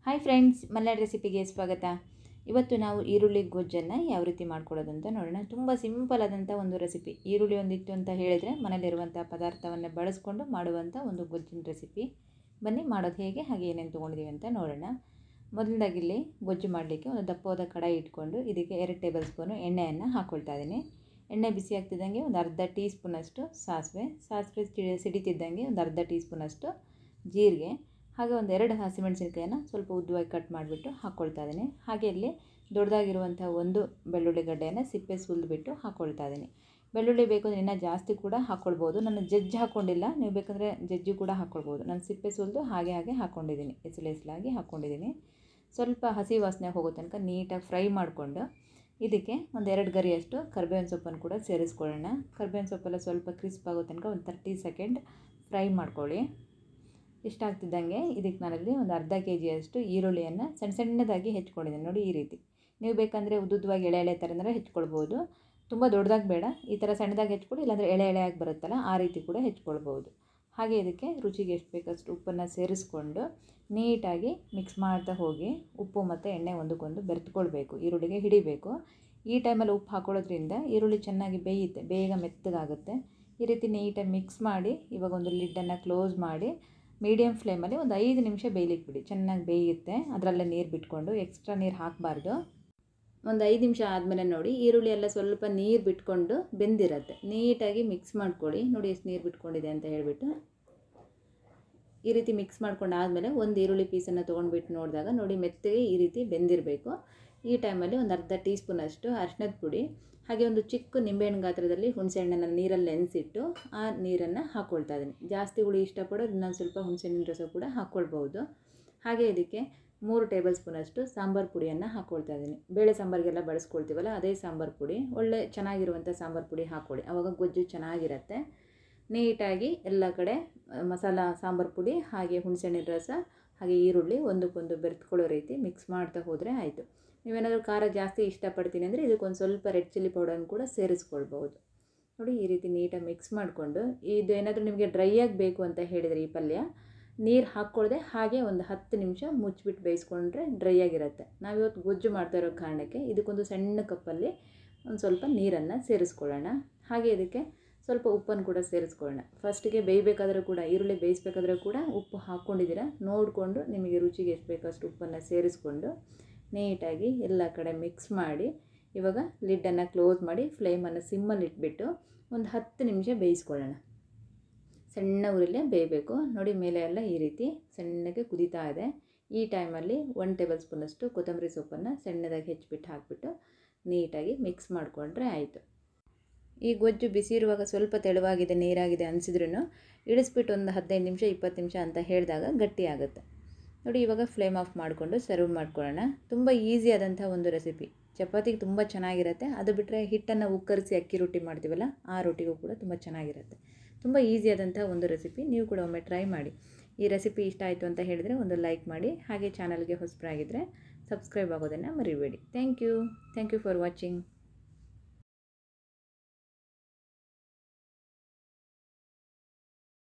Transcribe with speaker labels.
Speaker 1: hi friends Malnad ರೆಸಿಪಿಗೆ ಸ್ವಾಗತ ಇವತ್ತು ನಾವು ಈರುಳ್ಳಿ ಗೊಜ್ಜನ್ನು ಯಾವ ರೀತಿ ಮಾಡ್ಕೊಳ್ಳೋದು ಅಂತ ನೋಡೋಣ ತುಂಬ ಸಿಂಪಲ್ ಆದಂಥ ಒಂದು ರೆಸಿಪಿ ಈರುಳ್ಳಿ ಒಂದಿತ್ತು ಅಂತ ಹೇಳಿದರೆ ಮನೇಲಿರುವಂಥ ಪದಾರ್ಥವನ್ನು ಬಳಸ್ಕೊಂಡು ಮಾಡುವಂಥ ಒಂದು ಗೊಜ್ಜಿನ ರೆಸಿಪಿ ಬನ್ನಿ ಮಾಡೋದು ಹೇಗೆ ಹಾಗೆ ಏನೇನು ತೊಗೊಂಡಿದ್ದೀವಿ ಅಂತ ನೋಡೋಣ ಮೊದಲದಾಗಿ ಇಲ್ಲಿ ಗೊಜ್ಜು ಮಾಡಲಿಕ್ಕೆ ಒಂದು ದಪ್ಪವಾದ ಕಡಾಯಿ ಇಟ್ಕೊಂಡು ಇದಕ್ಕೆ ಎರಡು ಟೇಬಲ್ ಸ್ಪೂನು ಎಣ್ಣೆಯನ್ನು ಹಾಕ್ಕೊಳ್ತಾ ಇದ್ದೀನಿ ಎಣ್ಣೆ ಬಿಸಿ ಆಗ್ತಿದ್ದಂಗೆ ಒಂದು ಅರ್ಧ ಟೀ ಸ್ಪೂನಷ್ಟು ಸಾಸಿವೆ ಸಾಸಿವೆ ಸಿಡಿ ಸಿಡಿತಿದ್ದಂಗೆ ಒಂದು ಅರ್ಧ ಟೀ ಸ್ಪೂನಷ್ಟು ಜೀರಿಗೆ ಹಾಗೆ ಒಂದು ಎರಡು ಹಸಿಮೆಣಸಿನ್ಕಾಯನ್ನು ಸ್ವಲ್ಪ ಉದ್ದವಾಗಿ ಕಟ್ ಮಾಡಿಬಿಟ್ಟು ಹಾಕ್ಕೊಳ್ತಾ ಇದ್ದೀನಿ ಹಾಗೆ ಇಲ್ಲಿ ದೊಡ್ಡದಾಗಿರುವಂಥ ಒಂದು ಬೆಳ್ಳುಳ್ಳಿ ಗಡ್ಡೆಯನ್ನು ಸಿಪ್ಪೆ ಸುಲಿದ್ಬಿಟ್ಟು ಹಾಕ್ಕೊಳ್ತಾ ಇದ್ದೀನಿ ಬೆಳ್ಳುಳ್ಳಿ ಬೇಕು ಅಂದರೆ ಇನ್ನೂ ಜಾಸ್ತಿ ಕೂಡ ಹಾಕ್ಕೊಳ್ಬೋದು ನಾನು ಜಜ್ಜಿ ಹಾಕ್ಕೊಂಡಿಲ್ಲ ನೀವು ಬೇಕಂದರೆ ಜಜ್ಜಿ ಕೂಡ ಹಾಕ್ಕೊಳ್ಬೋದು ನಾನು ಸಿಪ್ಪೆ ಸುಲಿದು ಹಾಗೆ ಹಾಗೆ ಹಾಕ್ಕೊಂಡಿದ್ದೀನಿ ಎಸಲು ಎಸಲಾಗಿ ಹಾಕ್ಕೊಂಡಿದ್ದೀನಿ ಸ್ವಲ್ಪ ಹಸಿ ವಾಸನೆ ಹೋಗೋ ತನಕ ನೀಟಾಗಿ ಫ್ರೈ ಮಾಡಿಕೊಂಡು ಇದಕ್ಕೆ ಒಂದು ಎರಡು ಗರಿಯಷ್ಟು ಕರ್ಬೇವಿನ ಸೊಪ್ಪನ್ನು ಕೂಡ ಸೇರಿಸ್ಕೊಳ್ಳೋಣ ಕರ್ಬೇವಿನ ಸೊಪ್ಪೆಲ್ಲ ಸ್ವಲ್ಪ ಕ್ರಿಸ್ಪ್ ಆಗೋ ತನಕ ಒಂದು ತರ್ಟಿ ಸೆಕೆಂಡ್ ಫ್ರೈ ಮಾಡ್ಕೊಳ್ಳಿ ಇಷ್ಟ ಆಗ್ತಿದ್ದಂಗೆ ಇದಕ್ಕೆ ನಾನಲ್ಲಿ ಒಂದು ಅರ್ಧ ಕೆ ಜಿಯಷ್ಟು ಈರುಳ್ಳಿಯನ್ನು ಸಣ್ಣ ಸಣ್ಣದಾಗಿ ಹೆಚ್ಕೊಂಡಿದ್ದೀನಿ ನೋಡಿ ಈ ರೀತಿ ನೀವು ಬೇಕಂದರೆ ಉದ್ದುದ್ದವಾಗಿ ಎಳೆ ಎಳೆ ಥರನಾರ ಹೆಚ್ಕೊಳ್ಬೋದು ತುಂಬ ದೊಡ್ಡದಾಗಿ ಬೇಡ ಈ ಥರ ಸಣ್ಣದಾಗಿ ಹೆಚ್ಕೊಳ್ಳಿ ಇಲ್ಲಾಂದರೆ ಎಳೆ ಎಳೆಯಾಗಿ ಬರುತ್ತಲ್ಲ ಆ ರೀತಿ ಕೂಡ ಹೆಚ್ಕೊಳ್ಬೋದು ಹಾಗೆ ಇದಕ್ಕೆ ರುಚಿಗೆ ಎಷ್ಟು ಬೇಕಷ್ಟು ಉಪ್ಪನ್ನು ಸೇರಿಸ್ಕೊಂಡು ನೀಟಾಗಿ ಮಿಕ್ಸ್ ಮಾಡ್ತಾ ಹೋಗಿ ಉಪ್ಪು ಮತ್ತು ಎಣ್ಣೆ ಒಂದಕ್ಕೊಂದು ಬೆರೆತ್ಕೊಳ್ಬೇಕು ಈರುಳ್ಳಿಗೆ ಹಿಡಿಬೇಕು ಈ ಟೈಮಲ್ಲಿ ಉಪ್ಪು ಹಾಕೊಳ್ಳೋದ್ರಿಂದ ಈರುಳ್ಳಿ ಚೆನ್ನಾಗಿ ಬೇಯುತ್ತೆ ಬೇಗ ಮೆತ್ತಗಾಗುತ್ತೆ ಈ ರೀತಿ ನೀಟಾಗಿ ಮಿಕ್ಸ್ ಮಾಡಿ ಇವಾಗ ಒಂದು ಲಿಡ್ಡನ್ನು ಕ್ಲೋಸ್ ಮಾಡಿ ಮೀಡಿಯಮ್ ಫ್ಲೇಮಲ್ಲಿ ಒಂದು ಐದು ನಿಮಿಷ ಬೇಯಲಿಕ್ಕೆ ಬಿಡಿ ಚೆನ್ನಾಗಿ ಬೇಯುತ್ತೆ ಅದರಲ್ಲೇ ನೀರು ಬಿಟ್ಕೊಂಡು ಎಕ್ಸ್ಟ್ರಾ ನೀರು ಹಾಕಬಾರ್ದು ಒಂದು ಐದು ನಿಮಿಷ ಆದಮೇಲೆ ನೋಡಿ ಈರುಳ್ಳಿ ಎಲ್ಲ ಸ್ವಲ್ಪ ನೀರು ಬಿಟ್ಕೊಂಡು ಬೆಂದಿರತ್ತೆ ನೀಟಾಗಿ ಮಿಕ್ಸ್ ಮಾಡ್ಕೊಳ್ಳಿ ನೋಡಿ ಎಷ್ಟು ನೀರು ಬಿಟ್ಕೊಂಡಿದೆ ಅಂತ ಹೇಳಿಬಿಟ್ಟು ಈ ರೀತಿ ಮಿಕ್ಸ್ ಮಾಡ್ಕೊಂಡು ಆದಮೇಲೆ ಒಂದು ಈರುಳ್ಳಿ ಪೀಸನ್ನು ತೊಗೊಂಡ್ಬಿಟ್ಟು ನೋಡಿದಾಗ ನೋಡಿ ಮೆತ್ತಗೆ ಈ ರೀತಿ ಬೆಂದಿರಬೇಕು ಈ ಟೈಮಲ್ಲಿ ಒಂದು ಅರ್ಧ ಟೀ ಸ್ಪೂನಷ್ಟು ಅರಿಶಿನದ ಪುಡಿ ಹಾಗೆ ಒಂದು ಚಿಕ್ಕ ನಿಂಬೆಹಣ್ಣು ಗಾತ್ರದಲ್ಲಿ ಹುಣಸೆಹಣ್ಣನ್ನು ನೀರಲ್ಲಿ ನೆನೆಸಿಟ್ಟು ಆ ನೀರನ್ನು ಹಾಕ್ಕೊಳ್ತಾ ಇದ್ದೀನಿ ಜಾಸ್ತಿ ಹುಳಿ ಇಷ್ಟಪಡೋದು ಇನ್ನೊಂದು ಸ್ವಲ್ಪ ಹುಣಸೆಹಣ್ಣಿನ ರಸ ಕೂಡ ಹಾಕ್ಕೊಳ್ಬೋದು ಹಾಗೆ ಇದಕ್ಕೆ ಮೂರು ಟೇಬಲ್ ಸ್ಪೂನಷ್ಟು ಸಾಂಬಾರು ಪುಡಿಯನ್ನು ಹಾಕ್ಕೊಳ್ತಾ ಇದ್ದೀನಿ ಬೇಳೆ ಸಾಂಬಾರಿಗೆಲ್ಲ ಬಳಸ್ಕೊಳ್ತೀವಲ್ಲ ಅದೇ ಸಾಂಬಾರು ಪುಡಿ ಒಳ್ಳೆ ಚೆನ್ನಾಗಿರುವಂಥ ಸಾಂಬಾರು ಪುಡಿ ಹಾಕ್ಕೊಳ್ಳಿ ಆವಾಗ ಗೊಜ್ಜು ಚೆನ್ನಾಗಿರುತ್ತೆ ನೀಟಾಗಿ ಎಲ್ಲ ಕಡೆ ಮಸಾಲ ಸಾಂಬಾರು ಪುಡಿ ಹಾಗೆ ಹುಣಸೆಹಣ್ಣಿನ ರಸ ಹಾಗೆ ಈರುಳ್ಳಿ ಒಂದಕ್ಕೊಂದು ಬೆರೆತ್ಕೊಳ್ಳೋ ರೀತಿ ಮಿಕ್ಸ್ ಮಾಡ್ತಾ ಹೋದರೆ ಆಯಿತು ನೀವೇನಾದರೂ ಖಾರ ಜಾಸ್ತಿ ಇಷ್ಟಪಡ್ತೀನಿ ಅಂದರೆ ಇದಕ್ಕೊಂದು ಸ್ವಲ್ಪ ರೆಡ್ ಚಿಲ್ಲಿ ಪೌಡರ್ನ ಕೂಡ ಸೇರಿಸ್ಕೊಳ್ಬೋದು ನೋಡಿ ಈ ರೀತಿ ನೀಟಾಗಿ ಮಿಕ್ಸ್ ಮಾಡಿಕೊಂಡು ಇದು ಏನಾದರೂ ನಿಮಗೆ ಡ್ರೈಯಾಗಿ ಬೇಕು ಅಂತ ಹೇಳಿದರೆ ಈ ಪಲ್ಯ ನೀರು ಹಾಕ್ಕೊಳ್ದೆ ಹಾಗೆ ಒಂದು ಹತ್ತು ನಿಮಿಷ ಮುಚ್ಚಿಬಿಟ್ಟು ಬೇಯಿಸ್ಕೊಂಡ್ರೆ ಡ್ರೈ ಆಗಿರುತ್ತೆ ನಾವಿವತ್ತು ಗೊಜ್ಜು ಮಾಡ್ತಾ ಇರೋ ಕಾರಣಕ್ಕೆ ಇದಕ್ಕೊಂದು ಸಣ್ಣ ಕಪ್ಪಲ್ಲಿ ಒಂದು ಸ್ವಲ್ಪ ನೀರನ್ನು ಸೇರಿಸ್ಕೊಳ್ಳೋಣ ಹಾಗೆ ಇದಕ್ಕೆ ಸ್ವಲ್ಪ ಉಪ್ಪನ್ನು ಕೂಡ ಸೇರಿಸ್ಕೊಳ್ಳೋಣ ಫಸ್ಟಿಗೆ ಬೇಯಬೇಕಾದ್ರೂ ಕೂಡ ಈರುಳ್ಳಿ ಬೇಯಿಸ್ಬೇಕಾದ್ರೂ ಕೂಡ ಉಪ್ಪು ಹಾಕ್ಕೊಂಡಿದ್ದೀರಾ ನೋಡಿಕೊಂಡು ನಿಮಗೆ ರುಚಿಗೆ ಎಷ್ಟು ಬೇಕಷ್ಟು ಉಪ್ಪನ್ನು ಸೇರಿಸ್ಕೊಂಡು ನೀಟಾಗಿ ಎಲ್ಲ ಕಡೆ ಮಿಕ್ಸ್ ಮಾಡಿ ಇವಾಗ ಲಿಡ್ಡನ್ನು ಕ್ಲೋಸ್ ಮಾಡಿ ಫ್ಲೇಮನ್ನು ಸಿಮ್ಮಲ್ಲಿ ಇಟ್ಬಿಟ್ಟು ಒಂದು ಹತ್ತು ನಿಮಿಷ ಬೇಯಿಸ್ಕೊಳ್ಳೋಣ ಸಣ್ಣ ಉರಿಲೇ ಬೇಯಬೇಕು ನೋಡಿ ಮೇಲೆ ಎಲ್ಲ ಈ ರೀತಿ ಸಣ್ಣಗೆ ಕುದೀತಾ ಇದೆ ಈ ಟೈಮಲ್ಲಿ ಒನ್ ಟೇಬಲ್ ಸ್ಪೂನಷ್ಟು ಕೊತ್ತಂಬರಿ ಸೊಪ್ಪನ್ನು ಸಣ್ಣದಾಗಿ ಹೆಚ್ಚಿಬಿಟ್ಟು ಹಾಕಿಬಿಟ್ಟು ನೀಟಾಗಿ ಮಿಕ್ಸ್ ಮಾಡಿಕೊಂಡ್ರೆ ಆಯಿತು ಈ ಗೊಜ್ಜು ಬಿಸಿ ಇರುವಾಗ ಸ್ವಲ್ಪ ತೆಳುವಾಗಿದೆ ನೀರಾಗಿದೆ ಅನಿಸಿದ್ರೂ ಇಳಿಸ್ಬಿಟ್ಟು ಒಂದು ಹದಿನೈದು ನಿಮಿಷ ಇಪ್ಪತ್ತು ನಿಮಿಷ ಅಂತ ಹೇಳಿದಾಗ ಗಟ್ಟಿ ಆಗುತ್ತೆ ನೋಡಿ ಇವಾಗ ಫ್ಲೇಮ್ ಆಫ್ ಮಾಡಿಕೊಂಡು ಸರ್ವ್ ಮಾಡ್ಕೊಳ್ಳೋಣ ತುಂಬ ಈಸಿ ಆದಂಥ ಒಂದು ರೆಸಿಪಿ ಚಪಾತಿಗೆ ತುಂಬ ಚೆನ್ನಾಗಿರುತ್ತೆ ಅದು ಬಿಟ್ಟರೆ ಹಿಟ್ಟನ್ನು ಉಕ್ಕರಿಸಿ ಅಕ್ಕಿ ರೊಟ್ಟಿ ಮಾಡ್ತೀವಲ್ಲ ಆ ರೊಟ್ಟಿಗೂ ಕೂಡ ತುಂಬ ಚೆನ್ನಾಗಿರುತ್ತೆ ತುಂಬ ಈಸಿಯಾದಂಥ ಒಂದು ರೆಸಿಪಿ ನೀವು ಕೂಡ ಒಮ್ಮೆ ಟ್ರೈ ಮಾಡಿ ಈ ರೆಸಿಪಿ ಇಷ್ಟ ಆಯಿತು ಅಂತ ಹೇಳಿದರೆ ಒಂದು ಲೈಕ್ ಮಾಡಿ ಹಾಗೆ ಚಾನಲ್ಗೆ ಹೊಸಬರಾಗಿದ್ದರೆ ಸಬ್ಸ್ಕ್ರೈಬ್ ಆಗೋದನ್ನು ಮರಿಬೇಡಿ thank you thank you for watching